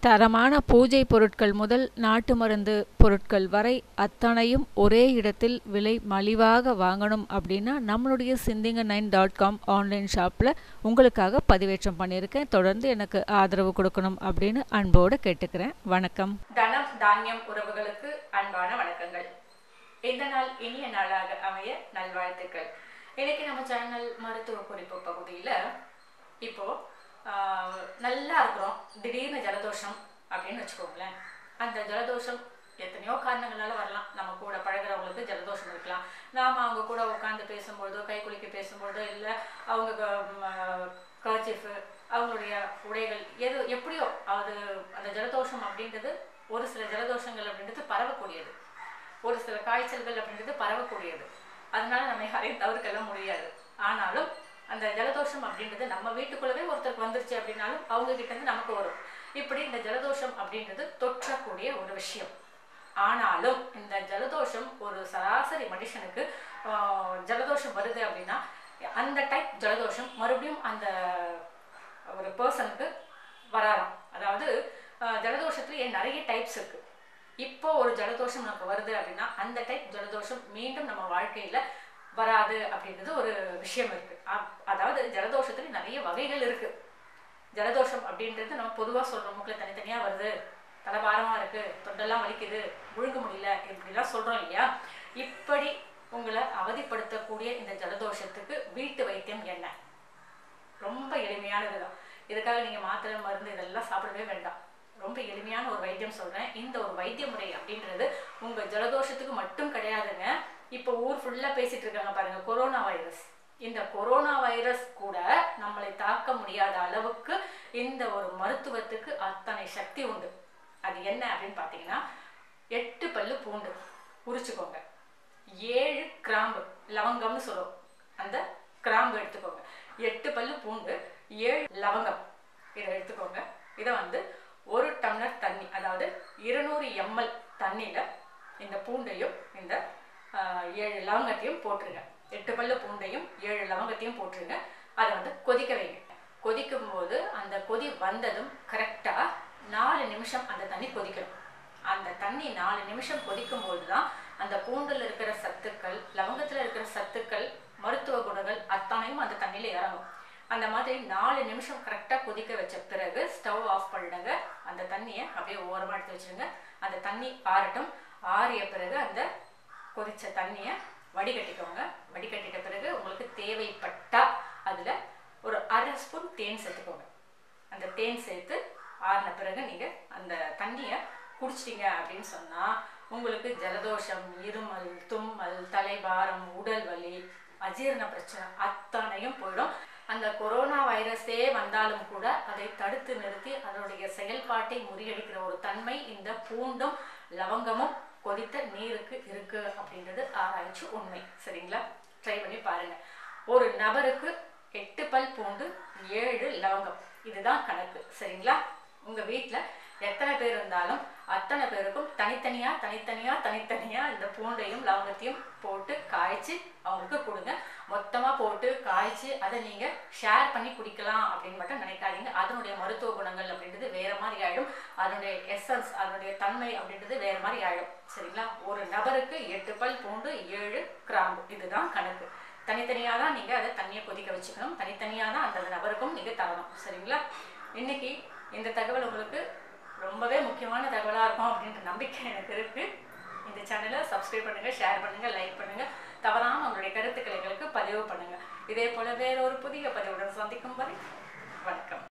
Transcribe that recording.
தரமான பூஜை பொருட்கள் முதல் நாட்டு மருந்து பொருட்கள் வரை அத்தனையும் ஒரே இடத்தில் விலை மலிவாக வாங்கணும் அப்படின்னா நம்மளுடைய சிந்திங்க நைன் டாட் காம் ஆன்லைன் ஷாப்பில் உங்களுக்காக பதிவேற்றம் பண்ணியிருக்கேன் தொடர்ந்து எனக்கு ஆதரவு கொடுக்கணும் அப்படின்னு அன்போடு கேட்டுக்கிறேன் வணக்கம் தனம் தானியம் உறவுகளுக்கு அன்பான வணக்கங்கள் இந்த நாள் இனிய நாளாக அமைய நல்வாழ்த்துக்கள் இன்னைக்கு நம்ம சேனல் மருத்துவ குறிப்பு பகுதியில் இப்போ ஆஹ், நல்லா இருக்கிறோம் திடீர்னு ஜலதோஷம் அப்படின்னு வச்சுக்கோங்களேன் அந்த ஜலதோஷம் எத்தனையோ காரணங்களால வரலாம் நம்ம கூட பழகுறவங்களுக்கு ஜலதோஷம் இருக்கலாம் நாம அவங்க கூட உட்காந்து பேசும்பொழுதோ கை குலுக்கி பேசும்பொழுதோ இல்லை அவங்க கர்ச்சிஃபு அவங்களுடைய உடைகள் எது எப்படியோ அது அந்த ஜலதோஷம் அப்படின்றது ஒரு சில ஜலதோஷங்கள் அப்படின்றது பரவக்கூடியது ஒரு சில காய்ச்சல்கள் அப்படின்றது பரவக்கூடியது அதனால நம்ம யாரையும் தவிர்க்கலாம் முடியாது ஆனாலும் அந்த ஜலதோஷம் அப்படின்றது நம்ம வீட்டுக்குள்ளவே ஒருத்தருக்கு வந்துருச்சு அப்படின்னாலும் அவங்க கிட்ட இருந்து நமக்கு வரும் இப்படி இந்த ஜலதோஷம் அப்படின்றது தொற்றக்கூடிய ஒரு விஷயம் ஆனாலும் இந்த ஜலதோஷம் ஒரு சராசரி மனுஷனுக்கு ஆஹ், ஜலதோஷம் வருது அப்படின்னா அந்த டைப் ஜலதோஷம் மறுபடியும் அந்த ஒரு பர்சனுக்கு வராராம் அதாவது ஆஹ், ஜலதோஷத்துலயே நிறைய டைப்ஸ் இருக்கு இப்போ ஒரு ஜலதோஷம் நமக்கு வருது அப்படின்னா அந்த டைப் ஜலதோஷம் மீண்டும் நம்ம வாழ்க்கையில வராது அப்படின்றது ஒரு விஷயம் இருக்கு அ- அதாவது ஜலதோஷத்துல நிறைய வகைகள் இருக்கு ஜலதோஷம் அப்படின்றது நம்ம பொதுவாக சொல்றோம் மூக்கில் தனித்தனியா வருது தலைபாரமா இருக்கு தொண்டெல்லாம் வலிக்குது முழுங்க முடியல இப்படிலாம் சொல்றோம் இல்லையா இப்படி உங்களை அவதிப்படுத்தக்கூடிய இந்த ஜலதோஷத்துக்கு வீட்டு வைத்தியம் என்ன ரொம்ப எளிமையானது தான் இதுக்காக நீங்க மாத்திரை மருந்து இதெல்லாம் சாப்பிடவே வேண்டாம் ரொம்ப எளிமையான ஒரு வைத்தியம் சொல்றேன் இந்த ஒரு வைத்திய முறை அப்படின்றது உங்க ஜலதோஷத்துக்கு மட்டும் கிடையாதுங்க இப்போ ஊர் ஃபுல்லா பேசிட்டு இருக்காங்க பாருங்க கொரோனா வைரஸ் இந்த கொரோனா வைரஸ் கூட நம்மளை தாக்க முடியாத அளவுக்கு இந்த ஒரு மருத்துவத்துக்கு அத்தனை சக்தி உண்டு அது என்ன அப்படின்னு பார்த்தீங்கன்னா எட்டு பல்லு பூண்டு உரிச்சுக்கோங்க ஏழு கிராம்பு லவங்கம்னு சொல்லுவோம் அந்த கிராம்பு எடுத்துக்கோங்க எட்டு பல்லு பூண்டு ஏழு லவங்கம் இதை எடுத்துக்கோங்க இதை வந்து ஒரு டம்ளர் தண்ணி அதாவது இருநூறு எம்எல் தண்ணியில இந்த பூண்டையும் இந்த ஆஹ், ஏழு லவங்கத்தையும் போட்டுருங்க எட்டு பல்லு பூண்டையும் ஏழு லவங்கத்தையும் போட்டுருங்க அதை வந்து கொதிக்க வைங்க கொதிக்கும் போது அந்த கொதி வந்ததும் கரெக்டா நாலு நிமிஷம் அந்த தண்ணி கொதிக்கணும் அந்த தண்ணி நாலு நிமிஷம் கொதிக்கும் போது தான் அந்த பூண்டுல இருக்கிற சத்துக்கள் லவங்கத்துல இருக்கிற சத்துக்கள் மருத்துவ குணங்கள் அத்தனையும் அந்த தண்ணியில இறங்கும் அந்த மாதிரி நாலு நிமிஷம் கரெக்டா கொதிக்க வச்ச பிறகு ஸ்டவ் ஆஃப் பண்ணிடுங்க அந்த தண்ணியை அப்படியே ஓரமா எடுத்து வச்சிருங்க அந்த தண்ணி ஆறட்டும் ஆறிய பிறகு அந்த கொதிச்ச தண்ணியை வடிகட்டிக்கோங்க வடிகட்டிட்ட பிறகு உங்களுக்கு தேவைப்பட்டா அதுல ஒரு அரை ஸ்பூன் தேன் சேர்த்துக்கோங்க அந்த தேன் சேர்த்து ஆறின பிறகு நீங்க அந்த தண்ணியை குடிச்சிட்டீங்க அப்படின்னு சொன்னா உங்களுக்கு ஜலதோஷம் இருமல் தும்மல் தலைபாரம் உடல் வலி அஜீரண பிரச்சனை அத்தனையும் போயிடும் அந்த கொரோனா வைரஸே வந்தாலும் கூட அதை தடுத்து நிறுத்தி அதனுடைய செயல்பாட்டை முறியடிக்கிற ஒரு தன்மை இந்த பூண்டும் லவங்கமும் கொதித்த நீருக்கு இருக்கு அப்படின்றது ஆராய்ச்சி உண்மை சரிங்களா ட்ரை பண்ணி பாருங்க ஒரு நபருக்கு எட்டு பல் பூண்டு ஏழு லவங்கம் இதுதான் கணக்கு சரிங்களா உங்க வீட்ல எத்தனை பேர் இருந்தாலும் அத்தனை பேருக்கும் தனித்தனியா தனித்தனியா தனித்தனியா இந்த பூண்டையும் லவங்கத்தையும் போட்டு காய்ச்சி அவங்களுக்கு கொடுங்க மொத்தமா போட்டு காய்ச்சி அதை நீங்க ஷேர் பண்ணி குடிக்கலாம் அப்படின்னு மட்டும் நினைக்காதீங்க அதனுடைய மருத்துவ குணங்கள் அப்படின்றது வேற மாதிரி ஆயிடும் அதனுடைய எசன்ஸ் அதனுடைய தன்மை அப்படின்றது வேற மாதிரி ஆயிடும் சரிங்களா ஒரு நபருக்கு எட்டு பல் பூண்டு ஏழு கிராம்பு இதுதான் கணக்கு தனித்தனியாக தான் நீங்கள் அதை தண்ணியை கொதிக்க வச்சுக்கணும் தனித்தனியாக தான் அந்த நபருக்கும் நீங்கள் தரணும் சரிங்களா இன்னைக்கு இந்த தகவல் உங்களுக்கு ரொம்பவே முக்கியமான தகவலாக இருக்கும் அப்படின்ற நம்பிக்கை எனக்கு இருக்கு இந்த சேனலை சப்ஸ்கிரைப் பண்ணுங்க ஷேர் பண்ணுங்க லைக் பண்ணுங்க தவறாம உங்களுடைய கருத்துக்களை எங்களுக்கு பதிவு பண்ணுங்க இதே போல வேற ஒரு புதிய பதிவுடன் சந்திக்கும் வரை வணக்கம்